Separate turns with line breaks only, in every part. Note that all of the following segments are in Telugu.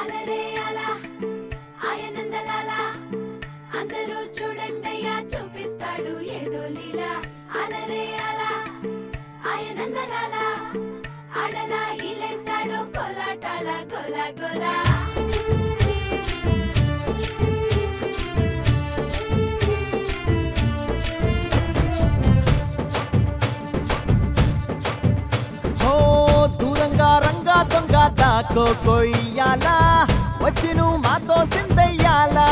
అలరే అలా ఆయనందలాల అందరూ చూడండయ్యా చూపిస్తాడు ఏదో లీలా అలరే అలా ఆయనందలాల ఆడలా ఈలేశాడు కోలాటాల గోలా గోలా
ఓ దూరంగా రంగా దొంగ దాకో కొయ్యాలా వచ్చి నువ్వు మాతో సిందయ్యాలా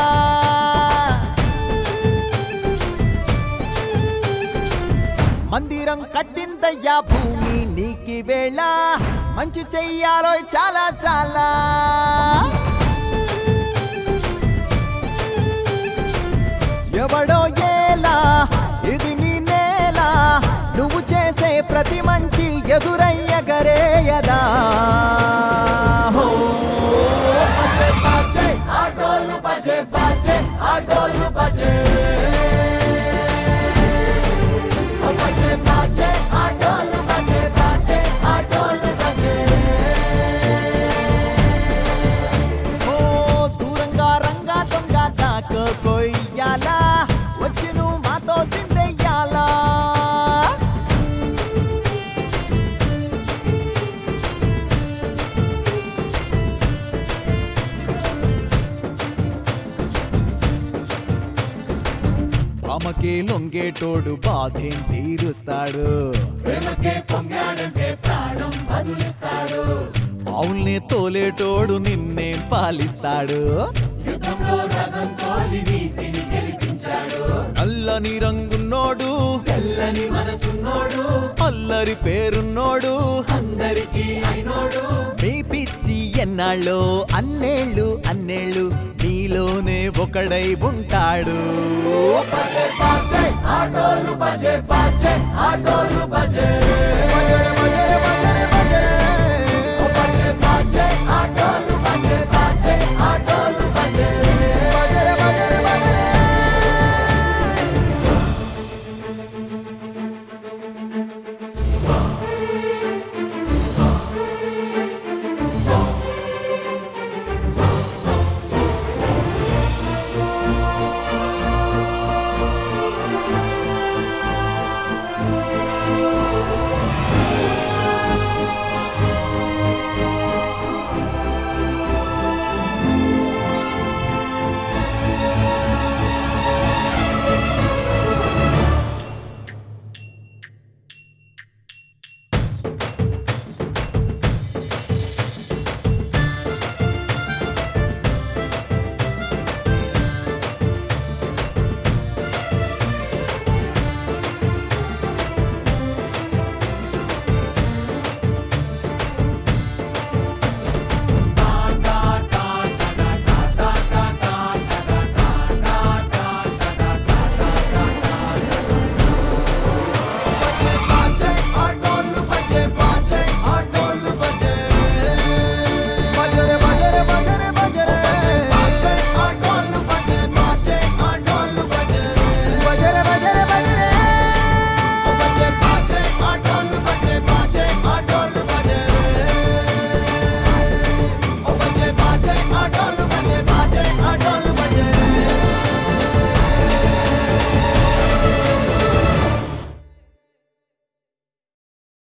మందిరం కట్టిందయ్యా భూమి నీకి వేళ మంచి చెయ్యాలో చాలా చాలా ఎవడో ఏలా ఇది నీ నేల నువ్వు చేసే ప్రతి మంచి ఎదురయ్యగరేయదా హో. బజే బాజే, ఆటోలు బజే బాజే, ఆటోలు బజే. ఓ బజే బాజే, ఆటోలు బజే బాజే, ఆటోలు బజే. ఓ దూరంగా రంగా దొంగ దాకో కొయ్యాలా వచ్చి నువ్వు మాతో సిందెయ్యాలా రామకే లొంగేటోడు బాధేం తీరుస్తాడు ప్రేమకే పొంగాడంటే ప్రాణం బదులిస్తాడు అవుల్ని తోలేటోడు నిన్నేం పాలిస్తాడు యుద్ధంలో రథం తోలి నీతిని గెలిపించాడు నల్లని రంగున్నోడు తెల్లని మనసున్నోడు అల్లరి పేరున్నోడు అందరికీ అయినోడు మీ పిచ్చి ఎన్నాళ్ళు అన్నేళ్ళు అన్నేళ్ళు నీలోనే ఒకడై ఉంటాడు బజే బాజే ఆటోలు బజే బాజే ఆటోలు బజే